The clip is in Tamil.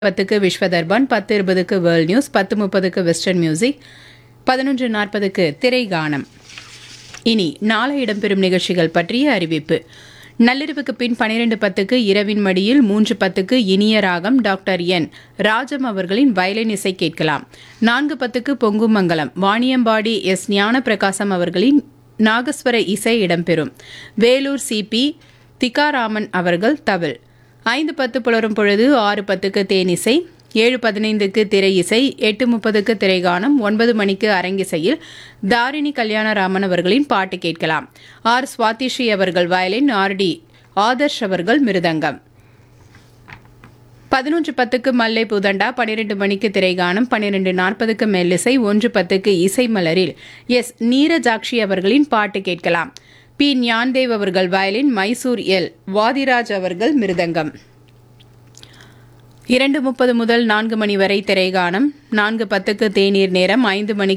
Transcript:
பத்துக்கு விஸ்வதர்பான் பத்து இருபதுக்கு வேர்ல்ட் நியூஸ் பத்து முப்பதுக்கு வெஸ்டர்ன் மியூசிக் பதினொன்று நாற்பதுக்கு திரை கானம் இனி நாளை இடம்பெறும் நிகழ்ச்சிகள் பற்றிய அறிவிப்பு நள்ளிரவுக்கு பின் பனிரெண்டு பத்துக்கு இரவின் மடியில் மூன்று பத்துக்கு இனிய ராகம் டாக்டர் என் ராஜம் அவர்களின் வயலின் இசை கேட்கலாம் நான்கு பத்துக்கு பொங்குமங்கலம் வாணியம்பாடி எஸ் ஞான பிரகாசம் அவர்களின் நாகஸ்வர இசை இடம்பெறும் வேலூர் சிபி திகாராமன் அவர்கள் தவில் ஐந்து பத்து புலரும் பொழுது ஆறு பத்துக்கு தேனிசை ஏழு பதினைந்துக்கு திரை இசை எட்டு முப்பதுக்கு திரைகானம் ஒன்பது மணிக்கு அரங்கிசையில் தாரிணி கல்யாணராமன் அவர்களின் பாட்டு கேட்கலாம் ஆர் சுவாதிஸ்ரீ அவர்கள் வயலின் ஆர் டி ஆதர்ஷ் அவர்கள் மிருதங்கம் பதினொன்று பத்துக்கு மல்லை புதண்டா பன்னிரெண்டு மணிக்கு திரைகானம் பன்னிரெண்டு நாற்பதுக்கு மெல்லிசை ஒன்று பத்துக்கு இசை மலரில் எஸ் நீரஜாக்ஷி அவர்களின் பாட்டு கேட்கலாம் பி ஞான்தேவ் அவர்கள் வயலின் மைசூர் எல் வாதிராஜ் அவர்கள் மிருதங்கம் இரண்டு முப்பது முதல் நான்கு மணி வரை திரைகானம் நான்கு பத்துக்கு தேநீர் நேரம் ஐந்து மணிக்கு